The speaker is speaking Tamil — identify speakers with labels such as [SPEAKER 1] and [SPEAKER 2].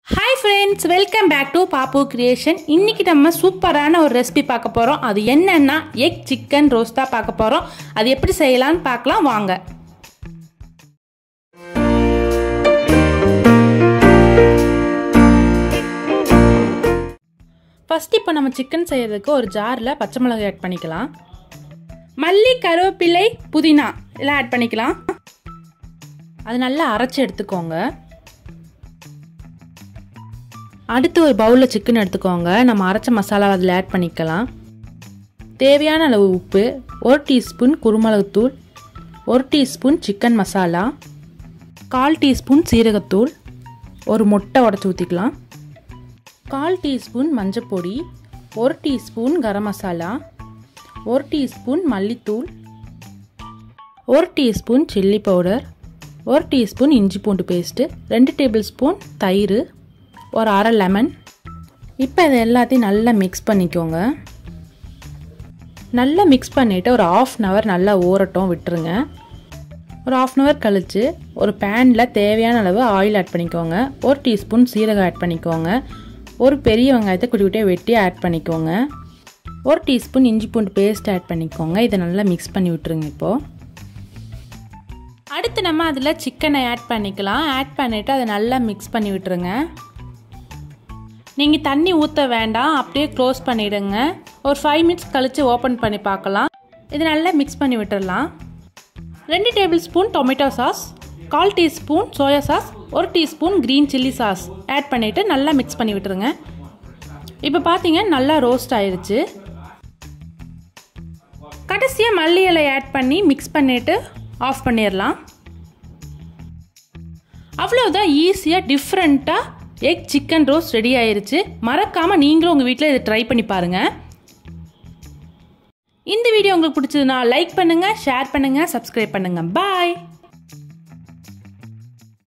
[SPEAKER 1] hi friends welcome back to Pappu creation இன்னைக்கு நம்ம சூப்பரான ஒரு ரெசிபி பார்க்க போகிறோம் அது என்னன்னா எக் சிக்கன் ரோஸ்ட் தான் பார்க்க போகிறோம் அது எப்படி செய்யலாம்னு பார்க்கலாம் வாங்க ஃபஸ்ட் இப்போ நம்ம சிக்கன் செய்யறதுக்கு ஒரு ஜாரில் பச்சை மிளகாய் ஆட் பண்ணிக்கலாம் மல்லி கருவேப்பிலை புதினா எல்லாம் ஆட் பண்ணிக்கலாம் அது நல்லா அரைச்சி எடுத்துக்கோங்க அடுத்து ஒரு பவுலில் சிக்கன் எடுத்துக்கோங்க நம்ம அரைச்ச மசாலா அதில் ஆட் பண்ணிக்கலாம் தேவையான அளவு உப்பு ஒரு டீஸ்பூன் குருமிளகுத்தூள் ஒரு டீஸ்பூன் சிக்கன் மசாலா கால் டீஸ்பூன் சீரகத்தூள் ஒரு முட்டை உடச்சி ஊற்றிக்கலாம் கால் டீஸ்பூன் மஞ்சப்பொடி ஒரு டீஸ்பூன் கரம் மசாலா ஒரு டீஸ்பூன் மல்லித்தூள் ஒரு டீஸ்பூன் சில்லி பவுடர் ஒரு டீஸ்பூன் இஞ்சி பூண்டு பேஸ்ட்டு ரெண்டு டேபிள் ஸ்பூன் தயிர் ஒரு அரை லெமன் இப்போ இதை எல்லாத்தையும் நல்லா மிக்ஸ் பண்ணிக்கோங்க நல்லா மிக்ஸ் பண்ணிவிட்டு ஒரு ஆஃப் அன் ஹவர் நல்லா ஊறட்டும் விட்டுருங்க ஒரு ஆஃப் அன் ஹவர் கழித்து ஒரு பேனில் தேவையான அளவு ஆயில் ஆட் பண்ணிக்கோங்க ஒரு டீஸ்பூன் சீரகம் ஆட் பண்ணிக்கோங்க ஒரு பெரிய வெங்காயத்தை குட்டி குட்டியாக வெட்டி ஆட் பண்ணிக்கோங்க ஒரு டீஸ்பூன் இஞ்சி பூண்டு பேஸ்ட் ஆட் பண்ணிக்கோங்க இதை நல்லா மிக்ஸ் பண்ணி விட்டுருங்க இப்போது அடுத்து நம்ம அதில் சிக்கனை ஆட் பண்ணிக்கலாம் ஆட் பண்ணிவிட்டு அதை நல்லா மிக்ஸ் பண்ணி விட்டுருங்க நீங்கள் தண்ணி ஊற்ற வேண்டாம் அப்படியே க்ளோஸ் பண்ணிவிடுங்க ஒரு ஃபைவ் மினிட்ஸ் கழித்து ஓப்பன் பண்ணி பார்க்கலாம் இது நல்லா மிக்ஸ் பண்ணி விட்டுடலாம் ரெண்டு டேபிள் ஸ்பூன் டொமேட்டோ சாஸ் கால் டீஸ்பூன் சோயா சாஸ் ஒரு teaspoon green chilli sauce add பண்ணிவிட்டு நல்லா மிக்ஸ் பண்ணி விட்டுருங்க இப்போ பார்த்தீங்க நல்லா ரோஸ்ட் ஆயிடுச்சு கடைசியாக மல்லி இலை ஆட் பண்ணி மிக்ஸ் பண்ணிவிட்டு ஆஃப் பண்ணிடலாம் அவ்வளோதான் ஈஸியாக டிஃப்ரெண்ட்டாக எக் சிக்கன் ரோஸ்ட் ரெடி ஆயிருச்சு மறக்காமல் நீங்களும் உங்கள் வீட்டில் இதை ட்ரை பண்ணி பாருங்கள் இந்த வீடியோ உங்களுக்கு பிடிச்சதுன்னா லைக் பண்ணுங்கள் ஷேர் பண்ணுங்கள் சப்ஸ்கிரைப் பண்ணுங்கள் பாய்